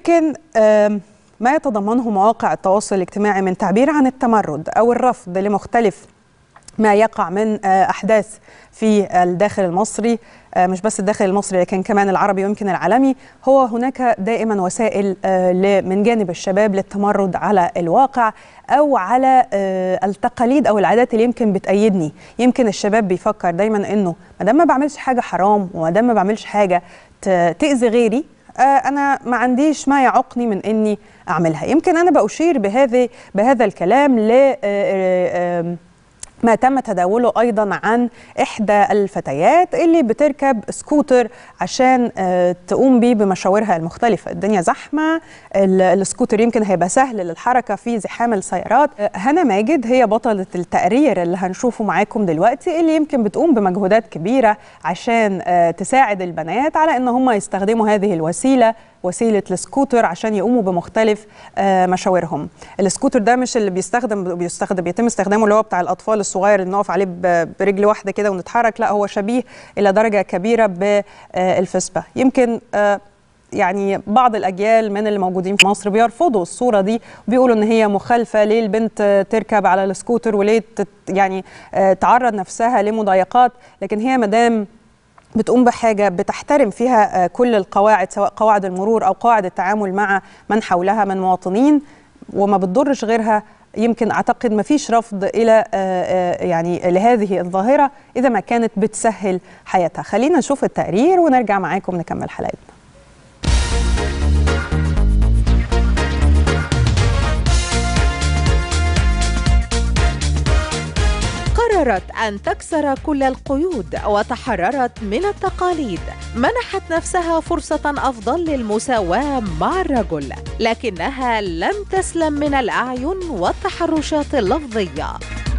يمكن آم، ما يتضمنه مواقع التواصل الاجتماعي من تعبير عن التمرد او الرفض لمختلف ما يقع من آه، احداث في الداخل المصري آه، مش بس الداخل المصري لكن كمان العربي ويمكن العالمي هو هناك دائما وسائل آه، ل- من جانب الشباب للتمرد على الواقع او على آه، التقاليد او العادات اللي يمكن بتأيدني يمكن الشباب بيفكر دايما انه ما دام ما بعملش حاجه حرام وما دام ما بعملش حاجه ت- تأذي غيري آه، انا ما عنديش ما يعوقني من اني اعملها يمكن انا باشير بهذه بهذا الكلام ل آه، آه، آم، ما تم تداوله ايضا عن احدى الفتيات اللي بتركب سكوتر عشان آه، تقوم بيه بمشاورها المختلفه الدنيا زحمه ال- السكوتر يمكن هيبقى سهل للحركه في زحام السيارات آه، هنا ماجد هي بطله التقرير اللي هنشوفه معاكم دلوقتي اللي يمكن بتقوم بمجهودات كبيره عشان آه، تساعد البنات على ان هم يستخدموا هذه الوسيله وسيله السكوتر عشان يقوموا بمختلف آه، مشاورهم السكوتر ده مش اللي بيستخدم بيستخدم بيتم استخدامه اللي هو بتاع الاطفال الصغير اللي نقف عليه ب- برجل واحده كده ونتحرك لا هو شبيه الى درجه كبيره بالفسبه يمكن آه، يعني بعض الاجيال من اللي موجودين في مصر بيرفضوا الصوره دي وبيقولوا ان هي مخالفه ليه البنت آه، تركب على السكوتر وليه تت يعني آه، تعرض نفسها لمضايقات لكن هي مدام بتقوم بحاجه بتحترم فيها آه، كل القواعد سواء قواعد المرور او قواعد التعامل مع من حولها من مواطنين وما بتضرش غيرها يمكن اعتقد ما فيش رفض الى آه، آه، يعني لهذه الظاهره اذا ما كانت بتسهل حياتها خلينا نشوف التقرير ونرجع معاكم نكمل حلقتنا قررت أن تكسر كل القيود وتحررت من التقاليد منحت نفسها فرصة أفضل للمساواة مع الرجل لكنها لم تسلم من الأعين والتحرشات اللفظية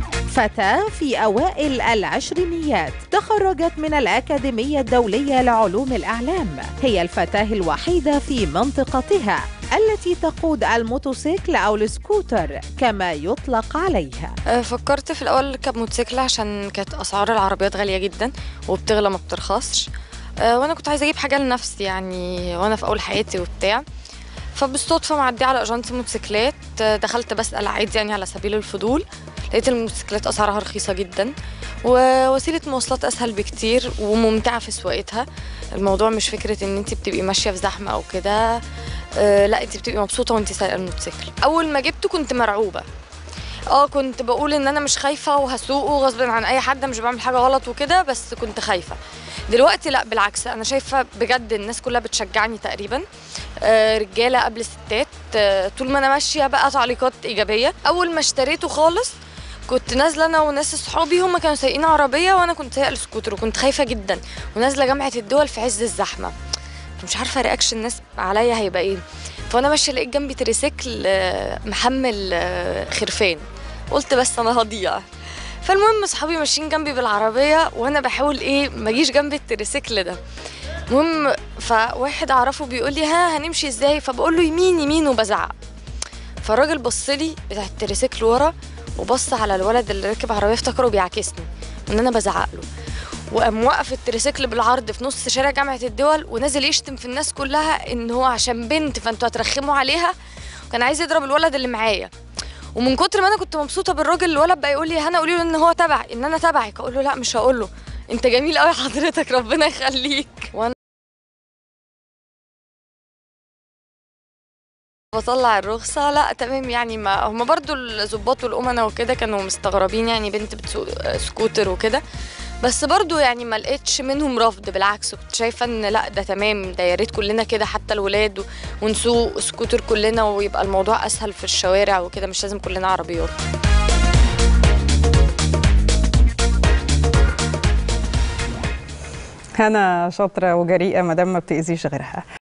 فتاة في أوائل العشرينيات تخرجت من الأكاديمية الدولية لعلوم الإعلام هي الفتاة الوحيدة في منطقتها التي تقود الموتوسيكل أو السكوتر كما يطلق عليها آه، فكرت في الاول اركب موتوسيكل عشان كانت اسعار العربيات غاليه جدا وبتغلى ما بترخصش آه، وانا كنت عايزه اجيب حاجه لنفسي يعني وانا في اول حياتي وبتاع فبالصدفه معديه على اجنس موتوسيكلات آه، دخلت بسال عادي يعني على سبيل الفضول لقيت الموتوسيكلات اسعارها رخيصه جدا ووسيله مواصلات اسهل بكتير وممتعه في سواقتها الموضوع مش فكره ان انت بتبقي ماشيه في زحمه او كده آه، لا انت بتبقي مبسوطه وانت سايقه الموتوسيكل اول ما جبته كنت مرعوبه اه كنت بقول ان انا مش خايفه وهسوقه غصب عن اي حد مش بعمل حاجه غلط وكده بس كنت خايفه دلوقتي لا بالعكس انا شايفه بجد الناس كلها بتشجعني تقريبا آه، رجاله قبل ستات آه، طول ما انا ماشيه بقى تعليقات ايجابيه اول ما اشتريته خالص كنت نازله انا وناس اصحابي هم كانوا سايقين عربيه وانا كنت سايقه السكوتر وكنت خايفه جدا ونازله جامعه الدول في عز الزحمه مش عارفه رياكشن الناس عليا هيبقى ايه فانا ماشيه لقيت جنبي تريسيكل آه، محمل آه، خرفان قلت بس انا هضيع فالمهم اصحابي ماشيين جنبي بالعربيه وانا بحاول ايه ما اجيش جنب التريسيكل ده المهم فواحد اعرفه بيقول لي ها هنمشي ازاي فبقول له يمين يمين وبزعق فالراجل بص لي بتاع التريسيكل ورا وبص على الولد اللي راكب عربيه افتكره بيعاكسني وان انا بزعق له وقام وقف التريسيكل بالعرض في نص شارع جامعه الدول ونازل يشتم في الناس كلها ان هو عشان بنت فانتوا هترخموا عليها وكان عايز يضرب الولد اللي معايا ومن كتر ما انا كنت مبسوطه بالراجل الولد بقى يقول لي هنا قولي له ان هو تبع ان انا تبعك اقول له لا مش هقول له انت جميل قوي حضرتك ربنا يخليك وانا بطلع الرخصة لا تمام يعني ما هم برضو الظباط والأمنا وكده كانوا مستغربين يعني بنت بتسوق سكوتر وكده بس برضو يعني ما لقيتش منهم رفض بالعكس كنت شايفة ان لا ده تمام ده يا ريت كلنا كده حتى الولاد و- ونسوق سكوتر كلنا ويبقى الموضوع أسهل في الشوارع وكده مش لازم كلنا عربيات هنا شاطره وجريئه ما دام ما بتاذيش غيرها